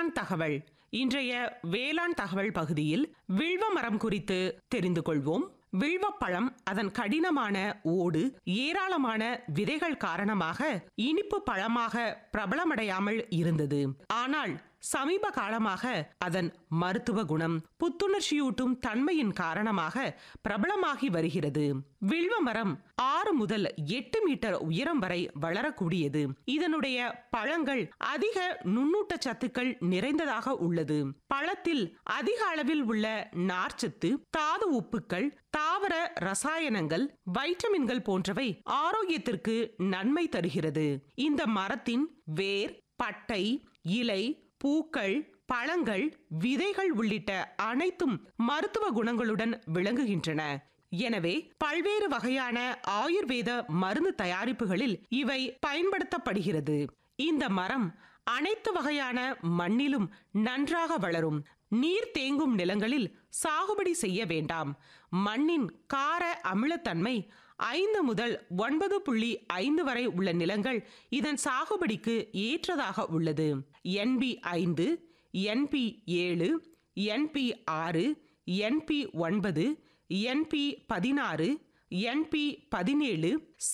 வேளாண் தகவல் இன்றைய வேளாண் தகவல் பகுதியில் வில்வ மரம் குறித்து தெரிந்து கொள்வோம் வில்வப்பழம் அதன் கடினமான ஓடு ஏராளமான விதைகள் காரணமாக இனிப்பு பழமாக பிரபலமடையாமல் இருந்தது ஆனால் சமீப காலமாக அதன் மருத்துவ குணம் புத்துணர்ச்சியூட்டும் தன்மையின் காரணமாக பிரபலமாகி வருகிறது வில்வ மரம் ஆறு முதல் எட்டு மீட்டர் உயரம் வரை வளரக்கூடியது இதனுடைய பழங்கள் அதிக நுண்ணூட்ட சத்துக்கள் நிறைந்ததாக உள்ளது பழத்தில் அதிக அளவில் உள்ள நார்ச்சத்து தாது உப்புக்கள் தாவர ரசாயனங்கள் வைட்டமின்கள் போன்றவை ஆரோக்கியத்திற்கு நன்மை தருகிறது இந்த மரத்தின் வேர் பட்டை இலை பூக்கள் பழங்கள் விதைகள் உள்ளிட்ட அனைத்தும் மருத்துவ குணங்களுடன் விளங்குகின்றன எனவே பல்வேறு வகையான ஆயுர்வேத மருந்து தயாரிப்புகளில் இவை பயன்படுத்தப்படுகிறது இந்த மரம் அனைத்து வகையான மண்ணிலும் நன்றாக வளரும் நீர் தேங்கும் நிலங்களில் சாகுபடி செய்ய வேண்டாம் மண்ணின் கார அமிலத்தன்மை ஐந்து முதல் ஒன்பது புள்ளி ஐந்து வரை உள்ள நிலங்கள் இதன் சாகுபடிக்கு ஏற்றதாக உள்ளது என்பி ஐந்து என்பி ஏழு என்பி ஆறு என்பி ஒன்பது என்பி பதினாறு என்பி பதினேழு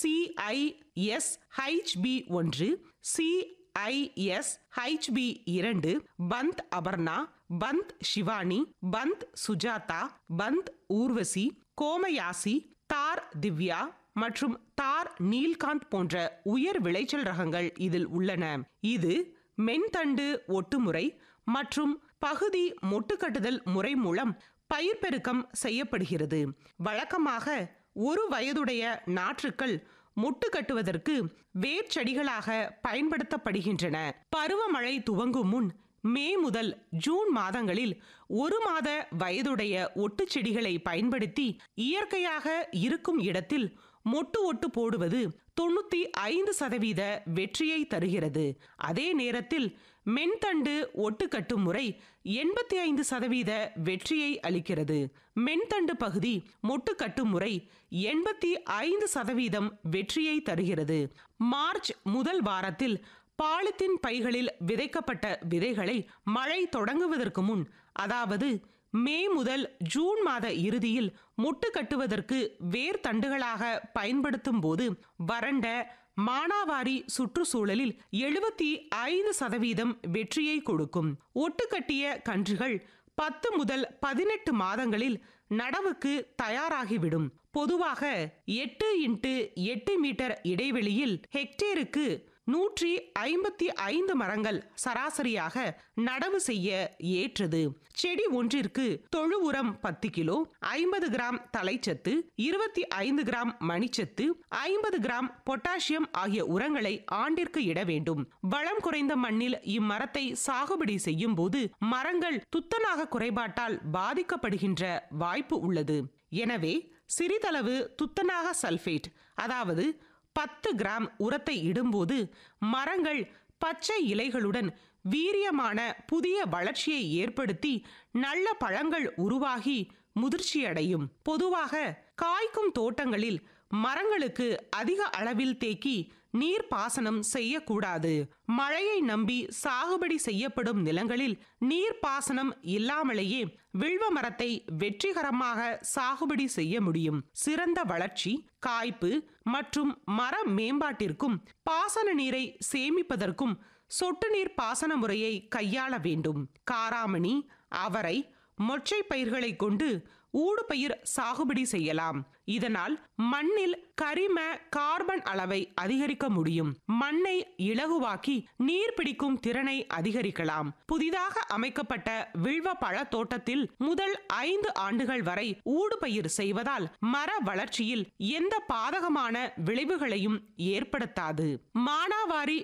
சிஐஎஸ் ஹைச்பி ஒன்று சிஐஎஸ் ஹைச்பி இரண்டு பந்த் அபர்ணா பந்த் சிவானி பந்த் சுஜாதா பந்த் ஊர்வசி கோமயாசி தார் திவ்யா மற்றும் தார் நீல்காந்த் போன்ற உயர் விளைச்சல் ரகங்கள் இதில் உள்ளன இது மென்தண்டு ஒட்டுமுறை மற்றும் பகுதி மொட்டுக்கட்டுதல் முறை மூலம் பயிர் பெருக்கம் செய்யப்படுகிறது வழக்கமாக ஒரு வயதுடைய நாற்றுக்கள் முட்டு கட்டுவதற்கு வேர்ச்செடிகளாக பயன்படுத்தப்படுகின்றன பருவமழை துவங்கும் முன் மே முதல் ஜூன் மாதங்களில் ஒரு மாத வயதுடைய ஒட்டுச் செடிகளை பயன்படுத்தி இயற்கையாக இருக்கும் இடத்தில் மொட்டு ஒட்டு போடுவது தொண்ணூத்தி ஐந்து சதவீத வெற்றியை தருகிறது அதே நேரத்தில் மென்தண்டு ஒட்டு கட்டும் முறை எண்பத்தி ஐந்து சதவீத வெற்றியை அளிக்கிறது மென்தண்டு பகுதி மொட்டு கட்டும் முறை எண்பத்தி ஐந்து சதவீதம் வெற்றியை தருகிறது மார்ச் முதல் வாரத்தில் பாலித்தீன் பைகளில் விதைக்கப்பட்ட விதைகளை மழை தொடங்குவதற்கு முன் அதாவது மே முதல் ஜூன் மாத இறுதியில் முட்டு கட்டுவதற்கு வேர் தண்டுகளாக பயன்படுத்தும் போது வறண்ட மானாவாரி சுற்றுச்சூழலில் எழுபத்தி ஐந்து சதவீதம் வெற்றியை கொடுக்கும் ஒட்டுக்கட்டிய கன்றுகள் பத்து முதல் பதினெட்டு மாதங்களில் நடவுக்கு தயாராகிவிடும் பொதுவாக எட்டு இன்ட்டு எட்டு மீட்டர் இடைவெளியில் ஹெக்டேருக்கு நூற்றி ஐம்பத்தி ஐந்து மரங்கள் சராசரியாக நடவு செய்ய ஏற்றது செடி ஒன்றிற்கு தொழு உரம் பத்து கிலோ ஐம்பது கிராம் தலைச்சத்து இருபத்தி ஐந்து கிராம் மணிச்சத்து ஐம்பது கிராம் பொட்டாசியம் ஆகிய உரங்களை ஆண்டிற்கு இட வேண்டும் வளம் குறைந்த மண்ணில் இம்மரத்தை சாகுபடி செய்யும் போது மரங்கள் துத்தநாக குறைபாட்டால் பாதிக்கப்படுகின்ற வாய்ப்பு உள்ளது எனவே சிறிதளவு துத்தநாக சல்பேட் அதாவது பத்து கிராம் உரத்தை இடும்போது மரங்கள் பச்சை இலைகளுடன் வீரியமான புதிய வளர்ச்சியை ஏற்படுத்தி நல்ல பழங்கள் உருவாகி முதிர்ச்சியடையும் பொதுவாக காய்க்கும் தோட்டங்களில் மரங்களுக்கு அதிக அளவில் தேக்கி நீர் பாசனம் செய்யக்கூடாது மழையை நம்பி சாகுபடி செய்யப்படும் நிலங்களில் நீர் பாசனம் இல்லாமலேயே வில்வ மரத்தை வெற்றிகரமாக சாகுபடி செய்ய முடியும் சிறந்த வளர்ச்சி காய்ப்பு மற்றும் மர மேம்பாட்டிற்கும் பாசன நீரை சேமிப்பதற்கும் சொட்டு நீர் பாசன முறையை கையாள வேண்டும் காராமணி அவரை மொச்சை பயிர்களை கொண்டு ஊடுபயிர் சாகுபடி செய்யலாம் இதனால் மண்ணில் கரிம கார்பன் அளவை அதிகரிக்க முடியும் மண்ணை இலகுவாக்கி நீர் பிடிக்கும் திறனை அதிகரிக்கலாம் புதிதாக அமைக்கப்பட்ட வில்வ பழ தோட்டத்தில் முதல் ஐந்து ஆண்டுகள் வரை ஊடுபயிர் செய்வதால் மர வளர்ச்சியில் எந்த பாதகமான விளைவுகளையும் ஏற்படுத்தாது மானாவாரி